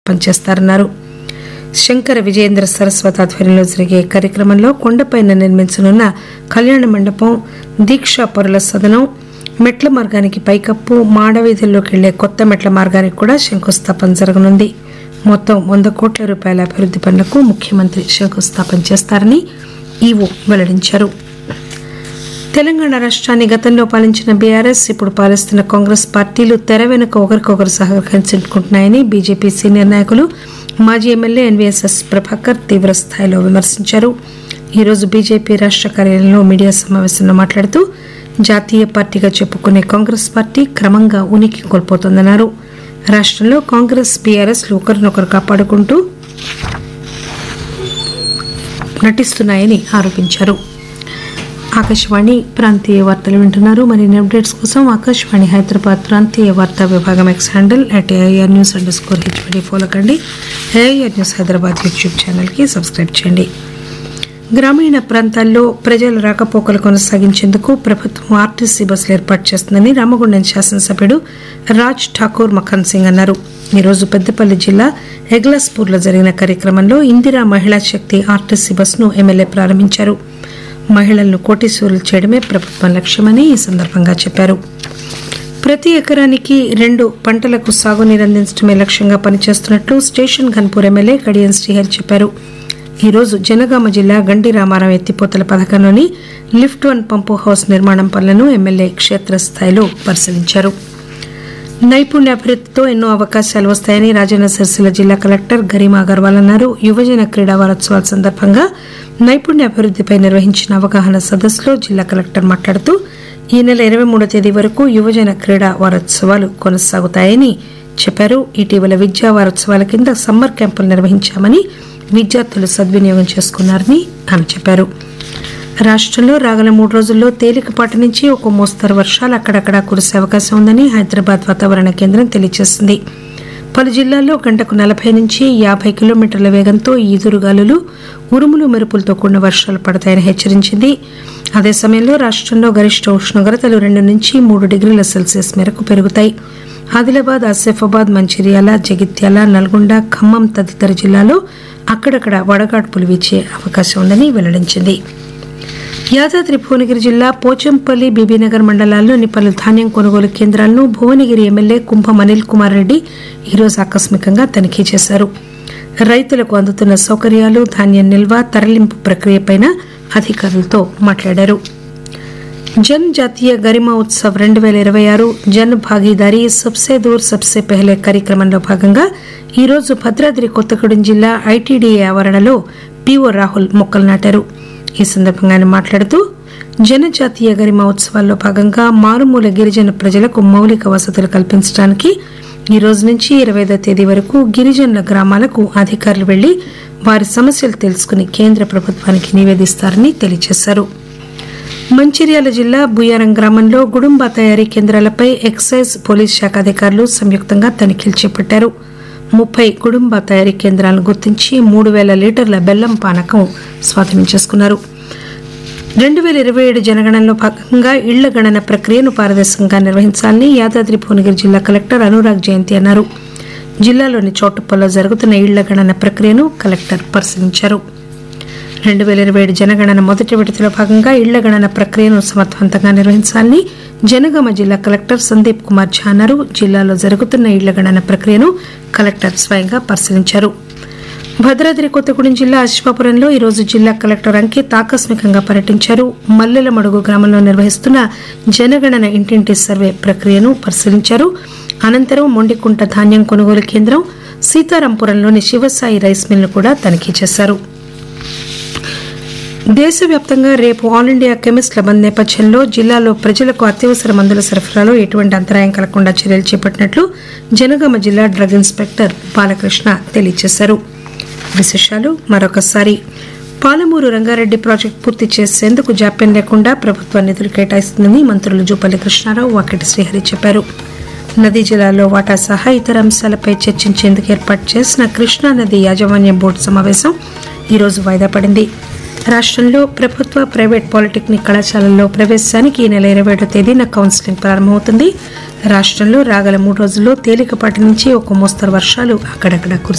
పనిచేస్తారన్నారు శంకర విజయేంద్ర సరస్వతి ఆధ్వర్యంలో జరిగే కార్యక్రమంలో కొండపైన నిర్మించనున్న కళ్యాణ మండపం దీక్షా పరుల సదనం మెట్ల మార్గానికి పైకప్పు మాడవీధుల్లోకి వెళ్లే కొత్త మెట్ల మార్గానికి కూడా శంకుస్థాపన జరగనుంది మొత్తం వంద కోట్ల రూపాయల అభివృద్ది పనులకు ముఖ్యమంత్రి శంకుస్థాపన చేస్తారని ఈవో వెల్లడించారు తెలంగాణ రాష్ట్రాన్ని గతంలో పాలించిన బీఆర్ఎస్ ఇప్పుడు పాలిస్తున్న కాంగ్రెస్ పార్టీలు తెర వెనుక ఒకరికొకరు సహకరించుకుంటున్నాయని బీజేపీ సీనియర్ నాయకులు మాజీ ఎమ్మెల్యే ఎన్వీఎస్ఎస్ ప్రభాకర్ తీవ్ర స్థాయిలో విమర్శించారు ఈరోజు బీజేపీ రాష్ట్ర కార్యాలయంలో మీడియా సమావేశంలో మాట్లాడుతూ జాతీయ పార్టీగా చెప్పుకునే కాంగ్రెస్ పార్టీ క్రమంగా ఉనికి కోల్పోతోందన్నారు రాష్ట్రంలో కాంగ్రెస్ బీఆర్ఎస్లు ఒకరినొకరు కాపాడుకుంటూ నటిస్తున్నాయని ఆరోపించారు ఆకాశవాణి ప్రాంతీయ వార్తలు వింటున్నారు మరిన్ని అప్డేట్స్ కోసం ఆకాశవాణి హైదరాబాద్ ప్రాంతీయ వార్తా విభాగం X handle at AIR news underscore HYD follow కండి ఏఐఆర్ న్యూస్ హైదరాబాద్ యూట్యూబ్ ఛానల్కి సబ్స్క్రైబ్ చేయండి గ్రామీణ ప్రాంతాల్లో ప్రజల రాకపోకలు కొనసాగించేందుకు ప్రభుత్వం ఆర్టీసీ బస్సులు ఏర్పాటు చేస్తుందని రామగుండం శాసనసభ్యుడు రాజ్ ఠాకూర్ మఖన్ సింగ్ అన్నారు ఈరోజు పెద్దపల్లి జిల్లా ఎగ్లాస్పూర్లో జరిగిన కార్యక్రమంలో ఇందిరా మహిళా శక్తి ఆర్టీసీ బస్సును ఎమ్మెల్యే ప్రారంభించారు మహిళలను కోటీశ్వరులు చేయడమే ప్రభుత్వం లక్ష్యమని ఈ సందర్భంగా చెప్పారు ప్రతి ఎకరానికి రెండు పంటలకు సాగునీరు అందించడమే లక్ష్యంగా పనిచేస్తున్నట్లు స్టేషన్ ఘన్పూర్ ఎమ్మెల్యే కడియం శ్రీహరి చెప్పారు ఈరోజు జనగామ జిల్లా గండి రామారావు ఎత్తిపోతల పథకంలోని లిఫ్ట్ వన్ పంపు హౌస్ నిర్మాణం పనులను ఎమ్మెల్యే క్షేత్రస్థాయిలో పరిశీలించారు నైపుణ్యాభివృద్ధితో ఎన్నో అవకాశాలు వస్తాయని రాజన్న సిరిసిల్ల జిల్లా కలెక్టర్ గరిమా అగర్వాల్ అన్నారు యువజన క్రీడా వారోత్సవాల సందర్భంగా నైపుణ్యాభివృద్ధిపై నిర్వహించిన అవగాహన సదస్సులో జిల్లా కలెక్టర్ మాట్లాడుతూ ఈ నెల ఇరవై మూడో తేదీ వరకు యువజన క్రీడా వారోత్సవాలు కొనసాగుతాయని చెప్పారు ఇటీవల విద్యా వారోత్సవాల కింద సమ్మర్ క్యాంపులు నిర్వహించామని విద్యార్థులు సద్వినియోగం చేసుకున్నారని ఆమె చెప్పారు రాష్ట్రంలో రాగల మూడు రోజుల్లో తేలికపాటి నుంచి ఒక మోస్తరు వర్షాలు అక్కడక్కడా కురిసే అవకాశం ఉందని హైదరాబాద్ వాతావరణ కేంద్రం తెలియజేసింది పలు జిల్లాల్లో గంటకు నలభై నుంచి యాభై కిలోమీటర్ల వేగంతో ఈదురుగాలులు ఉరుములు మెరుపులతో కూడిన వర్షాలు పడతాయని హెచ్చరించింది అదే సమయంలో రాష్ట్రంలో గరిష్ట ఉష్ణోగ్రతలు రెండు నుంచి మూడు డిగ్రీల సెల్సియస్ మేరకు పెరుగుతాయి ఆదిలాబాద్ ఆసిఫాబాద్ మంచిర్యాల జగిత్యాల నల్గొండ ఖమ్మం తదితర జిల్లాలో అక్కడక్కడ వడగాడ్పులు వీచే అవకాశం ఉందని వెల్లడించింది యాదాద్రి భువనగిరి జిల్లా పోచంపల్లి బీబీనగర్ మండలాల్లోని పలు ధాన్యం కొనుగోలు కేంద్రాలను భువనగిరి ఎమ్మెల్యే కుంభం అనిల్ కుమార్ రెడ్డి ఈరోజు ఆకస్మికంగా తనిఖీ చేశారు రైతులకు అందుతున్న సౌకర్యాలు ధాన్యం నిల్వ తరలింపు ప్రక్రియపైన అధికారులతో మాట్లాడారు జన్ జాతీయ గరిమా ఉత్సవ్ రెండు వేల ఇరవై ఆరు జన్ భాగీదారీ సబ్సే దూర్ సబ్సే పెహలే కార్యక్రమంలో భాగంగా ఈరోజు భద్రాద్రి కొత్తగూడెం జిల్లా ఐటీడీఏ ఆవరణలో పీఓ రాహుల్ మొక్కలు నాటారు ఈ సందర్భంగా ఆయన మాట్లాడుతూ జనజాతీయ గరిమా ఉత్సవాల్లో భాగంగా మారుమూల గిరిజన ప్రజలకు మౌలిక వసతులు కల్పించడానికి ఈ రోజు నుంచి ఇరవై ఐదో తేదీ వరకు గిరిజనుల గ్రామాలకు అధికారులు వెళ్లి వారి సమస్యలు తెలుసుకుని కేంద్ర ప్రభుత్వానికి నివేదిస్తారని తెలియజేశారు మంచిర్యాల జిల్లా బుయ్యారం గ్రామంలో గుడుంబా తయారీ కేంద్రాలపై ఎక్సైజ్ పోలీస్ శాఖ అధికారులు సంయుక్తంగా తనిఖీలు చేపట్టారు ముప్పై గుడుంబా తయారీ కేంద్రాలను గుర్తించి మూడు వేల లీటర్ల బెల్లం పానకం స్వాధీనం చేసుకున్నారు రెండు వేల ఇరవై ఏడు జనగణనలో భాగంగా ఇళ్ల గణన ప్రక్రియను పారదర్శకంగా నిర్వహించాలని యాదాద్రి భువనగిరి జిల్లా కలెక్టర్ అనురాగ్ జయంతి అన్నారు జిల్లాలోని చౌటుప్పల్లో జరుగుతున్న ఇళ్ల గణన ప్రక్రియను కలెక్టర్ పరిశీలించారు రెండు వేల ఇరవై ఏడు జనగణన మొదటి విడతలో భాగంగా ఇళ్ల గణన ప్రక్రియను సమర్థవంతంగా నిర్వహించాలని జనగామ జిల్లా కలెక్టర్ సందీప్ కుమార్ ఝా అన్నారు జిల్లాలో జరుగుతున్న ఇళ్ల గణన ప్రక్రియను కలెక్టర్ స్వయంగా పరిశీలించారు భద్రాద్రి కొత్తగూడెం జిల్లా అశ్వాపురంలో ఈరోజు జిల్లా కలెక్టర్ అంకిత్ ఆకస్మికంగా పర్యటించారు మల్లెలమడుగు గ్రామంలో నిర్వహిస్తున్న జనగణన ఇంటింటి సర్వే ప్రక్రియను పరిశీలించారు అనంతరం మొండికుంట ధాన్యం కొనుగోలు కేంద్రం సీతారాంపురంలోని శివసాయి రైస్ మిల్ను కూడా తనిఖీ చేశారు దేశవ్యాప్తంగా రేపు ఆల్ ఇండియా కెమిస్ట్ల బంద్ నేపథ్యంలో జిల్లాలో ప్రజలకు అత్యవసర మందుల సరఫరాలో ఎటువంటి అంతరాయం కలగకుండా చర్యలు చేపట్టినట్లు జనగామ జిల్లా డ్రగ్ ఇన్స్పెక్టర్ బాలకృష్ణ తెలియజేశారు విశేషాలు మరొకసారి పాలమూరు రంగారెడ్డి ప్రాజెక్టు పూర్తి చేసేందుకు జాప్యం లేకుండా ప్రభుత్వం నిధులు కేటాయిస్తుందని మంత్రులు జూపల్లి కృష్ణారావు వాకిటి శ్రీహరి చెప్పారు నదీ జలాల్లో వాటా సహా ఇతర అంశాలపై చర్చించేందుకు ఏర్పాటు చేసిన కృష్ణా నది యాజమాన్యం బోర్డు సమావేశం ఈరోజు వాయిదా పడింది రాష్ట్రంలో ప్రభుత్వ ప్రైవేట్ పాలిటెక్నిక్ కళాశాలల్లో ప్రవేశానికి ఈ నెల ఇరవై ఏడో తేదీన కౌన్సిలింగ్ ప్రారంభమవుతుంది రాష్ట్రంలో రాగల మూడు రోజుల్లో తేలికపాటి నుంచి ఒక మోస్తరు వర్షాలు అక్కడక్కడ కురిసే